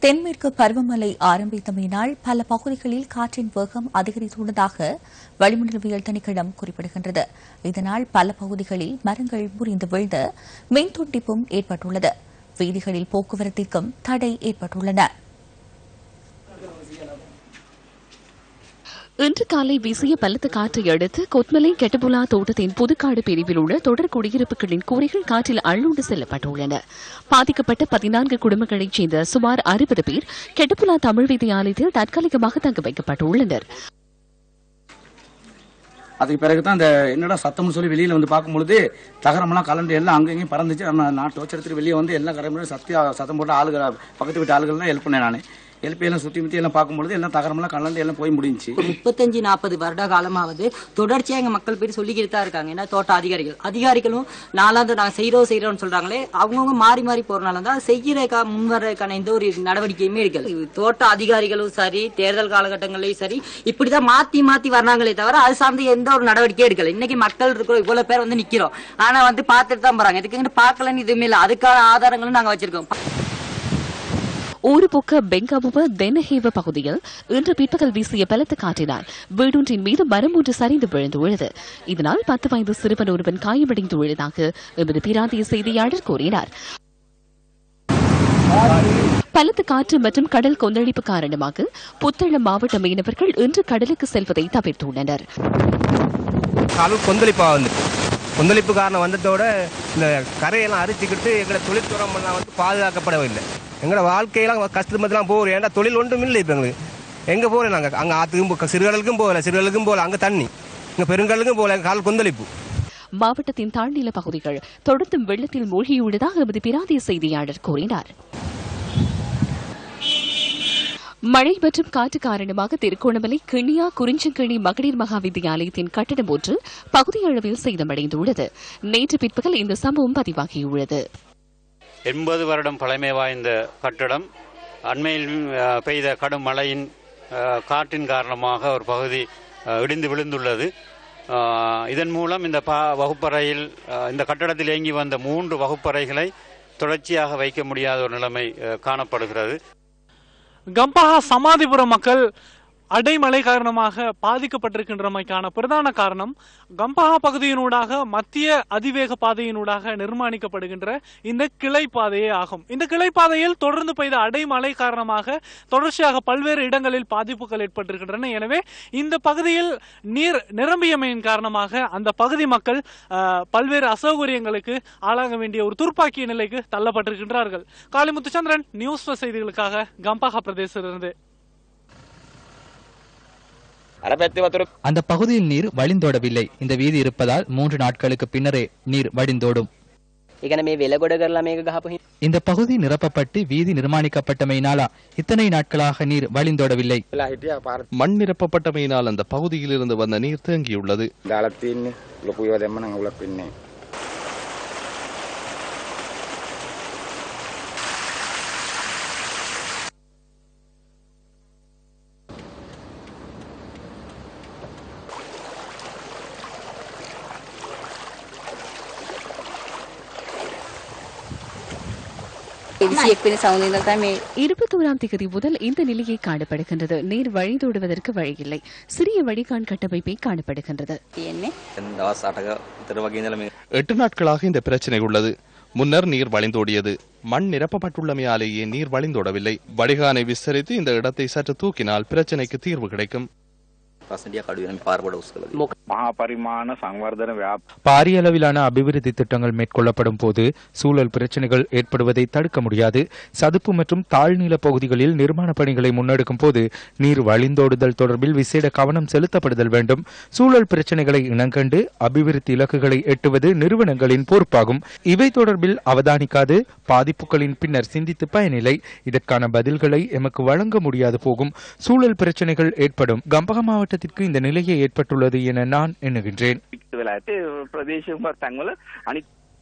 தென்மேற்கு பருவமழை ஆரம்பித்தமையினால் பல பகுதிகளில் காற்றின் வேகம் அதிகரித்துள்ளதாக வளிமண்டலவியல் திணைக்களம் குறிப்பிடுகின்றது இதனால் பல பகுதிகளில் மரங்கள் முறிந்து வீழ்ந்து மின் துண்டிப்பும் ஏற்பட்டுள்ளது வீதிகளில் போக்குவரத்திற்கும் தடை ஏற்பட்டுள்ளன இன்று காலை வீசிய பலத்த காற்றை அடுத்து கொத்மலை கெட்டபுலா தோட்டத்தின் புதுக்காடு பிரிவில் உள்ள தொடர் குடியிருப்புகளின் கூரைகள் காற்றில் அள்ளுண்டு செல்லப்பட்டுள்ளன பாதிக்கப்பட்ட பதினான்கு குடும்பங்களைச் சேர்ந்த சுமார் அறுபது பேர் கெட்டபுலா தமிழ் வித்தியாலயத்தில் தற்காலிகமாக தங்க வைக்கப்பட்டுள்ளனர் அதுக்கு பிறகு தான் அந்த என்னடா சத்தம்னு சொல்லி வெளியில வந்து பார்க்கும்பொழுது தகரமெல்லாம் கலண்டு எல்லாம் அங்கங்கேயும் பறந்துச்சு நம்ம நான் டோர்ச் எடுத்துட்டு வெளியே வந்து எல்லாம் கரம்பு சத்தியா சத்தம் போட்டு ஆளுகள் பக்கத்து வீட்டு ஆளுகள்லாம் ஹெல்ப் பண்ணேன் நான் எழுப்பி எல்லாம் சுற்றி முற்றி எல்லாம் பார்க்கும்பொழுது எல்லாம் தகரமெல்லாம் கலந்து எல்லாம் போய் முடிஞ்சுச்சு முப்பத்தஞ்சு நாற்பது வருட காலமாவது தொடர்ச்சியா எங்க மக்கள் பேர் சொல்லிக்கிட்டு தான் இருக்காங்க ஏன்னா தோட்ட அதிகாரிகள் அதிகாரிகளும் நாலாவது நாங்க செய்யறோம் செய்யறோம்னு சொல்றாங்களே அவங்கவுங்க மாறி மாறி போறனால தான் செய்யறதுக்கா முன்வரதுக்கான எந்த ஒரு நடவடிக்கையுமே எடுக்கல இது தோட்ட அதிகாரிகளும் சரி தேர்தல் காலகட்டங்களையும் சரி இப்படிதான் மாத்தி மாத்தி வர்றாங்களே தவிர அது சார்ந்து எந்த ஒரு நடவடிக்கையும் எடுக்கல இன்னைக்கு மக்கள் இருக்கிறோம் இவ்வளவு பேர் வந்து நிக்கிறோம் ஆனா வந்து பார்த்துட்டு தான் போறாங்க இதுக்கு பார்க்கலன்னு எதுவுமே இல்லை அதுக்கான ஆதாரங்களும் நாங்க வச்சிருக்கோம் ஊருபொக்க பெங்காபுவ தெனஹேவ பகுதியில் இன்று பிற்பகல் வீசிய பலத்த காற்றினால் வீடொன்றின் மீது மரம் ஒன்று சரிந்து விழுந்துள்ளது இதனால் பத்து வயது சிறுவன் ஒருவன் காயமடைந்துள்ளதாக எமது பிராந்திய செய்தியாளர் கூறினார் பலத்த காற்று மற்றும் கடல் கொந்தளிப்பு காரணமாக புத்தளம் மாவட்ட மீனவர்கள் இன்று கடலுக்கு செல்வதை தவிர்த்துள்ளனர் கடல் கொந்தளிப்பாக வந்து கொந்தளிப்பு காரணம் வந்ததோட இந்த கரையெல்லாம் அரிச்சுக்கிட்டு எங்களை தொழில்துறமெல்லாம் வந்து பாதுகாக்கப்படவில்லை எங்களோட வாழ்க்கையெல்லாம் கஷ்டமெல்லாம் போகிறோம் ஏன்னா தொழில் ஒன்றும் இல்லை இப்போ எங்களுக்கு எங்கே போகிறோம் நாங்கள் அங்கே ஆற்றுக்கும் போ- சிறுகடலுக்கும் போகல சிறுகடலுக்கும் போகல அங்கே தண்ணி இங்கே பெருங்கடலுக்கும் போகல கால் கொந்தளிப்பு மாவட்டத்தின் தாழ்நில பகுதிகள் தொடர்ந்தும் வெள்ளத்தில் மூழ்கியுள்ளதாக எமது பிராந்திய செய்தியாளர் கூறினார் மழை மற்றும் காற்று காரணமாக திருகோணமலை கிண்ணியா குறிஞ்சங்கிணி மகளிர் மகா வித்தியாலயத்தின் கட்டடம் ஒன்று பகுதி அளவில் சேதமடைந்துள்ளது நேற்று பிற்பகல் இந்த சம்பவம் பதிவாகியுள்ளது எண்பது வருடம் பழமை வாய்ந்த கட்டடம் அண்மையில் அஹ், பெய்த கடும் மழையின் அஹ், காற்றின் காரணமாக ஒரு பகுதி அஹ், இடிந்து விழுந்துள்ளது அஹ், இதன் மூலம் இந்த பா வகுப்பறையில் அஹ், இந்த கட்டடத்தில் இயங்கி வந்த மூன்று வகுப்பறைகளை தொடர்ச்சியாக வைக்க முடியாத ஒரு நிலைமை அஹ், காணப்படுகிறது கம்பஹா சமாதிபுரம் மக்கள் அடைமழை காரணமாக பாதிக்கப்பட்டிருக்கின்றமைக்கான பிரதான காரணம் கம்பஹா பகுதியினூடாக மத்திய அதிவேக பாதையினூடாக நிர்மாணிக்கப்படுகின்ற இந்த கிளை பாதையே ஆகும் இந்த கிளை பாதையில் தொடர்ந்து பெய்த அடைமழை காரணமாக தொடர்ச்சியாக பல்வேறு இடங்களில் பாதிப்புகள் ஏற்பட்டிருக்கின்றன எனவே இந்த பகுதியில் நீர் நிரம்பியமையின் காரணமாக அந்த பகுதி மக்கள் அஹ், பல்வேறு அசௌகரியங்களுக்கு ஆளாக வேண்டிய ஒரு துர்ப்பாக்கிய நிலைக்கு தள்ளப்பட்டிருக்கின்றார்கள் காளிமுத்துச்சந்திரன் நியூஸ் ஃபர்ஸ்ட் செய்திகளுக்காக கம்பஹா பிரதேசத்திலிருந்து அந்த பகுதியில் நீர் வழிந்தோடவில்லை இந்த வீதி இருப்பதால் மூன்று நாட்களுக்கு பின்னரே நீர் வடிந்தோடும் ඒකන මේ වෙලගොඩ කරලා මේක ගහපු හින්දා இந்த பகுதி நிரப்பப்பட்டு வீதி நிர்மாணிக்கப்பட்டமையினாலா இத்தனை நாட்களாக நீர் வழிந்தோடவில்லை மண் நிரப்பப்பட்டமையினால் அந்த பகுதியிலிருந்து வந்த நீர் தேங்கியுள்ளது දාලා තියන්නේ ලොකු ඒවා දැම්ම නම් උලක් වෙන්නේ இருபத்தோராம் தேதி முதல் இந்த நிலையை காணப்படுகின்றது நீர் வழிந்தோடுவதற்கு வழியில்லை சிறிய வடிகான் கட்டமைப்பே காணப்படுகின்றது දවස් අටක විතර වගේ ඉඳලා මේ எட்டு நாட்களாக இந்த பிரச்சனை உள்ளது முன்னர் நீர் வழிந்தோடியது மண் நிரப்பப்பட்டுள்ளமையாலேயே நீர் வழிந்தோடவில்லை வடிகானை விஸ்தரித்து இந்த இடத்தை சற்று தூக்கினால் பிரச்சனைக்கு தீர்வு கிடைக்கும் ප්‍රශ්නටියක් අඩු වෙන මේ පාර පොඩ උස් කළා මහා පරිමාණ සංවර්ධන ව්‍යාප பாரிய அளவிலான அபிவிருத்தி திட்டங்கள் மேற்கொள்ளப்படும் போது சூழல் பிரச்சனைகள் ஏற்படுவதை தடுக்க முடியாது சதுப்பு மற்றும் தாழ்நில பகுதிகளில் நிர்மாண பணிகளை முன்னெடுக்கும் போது நீர் வழிந்தோடுதல் தொடர்பில் விசேட கவனம் செலுத்தப்படுதல் வேண்டும் சூழல் பிரச்சனைகளை இனங்கண்டு அபிவிருத்தி இலக்குகளை எட்டுவது நிறுவனங்களின் பொறுப்பாகும் இவை தொடர்பில் அவதானிக்காது பாதிப்புகளின் பின்னர் சிந்தித்து பயனில்லை இதற்கான பதில்களை எமக்கு வழங்க முடியாது போகும் சூழல் பிரச்சனைகள் ஏற்படும் கம்பக மாவட்டத்திற்கு இந்த நிலையே ஏற்பட்டுள்ளது என நான் எண்ணுகின்றேன் වෙලා ඇති ප්‍රදේශ තැන්වල අනිත්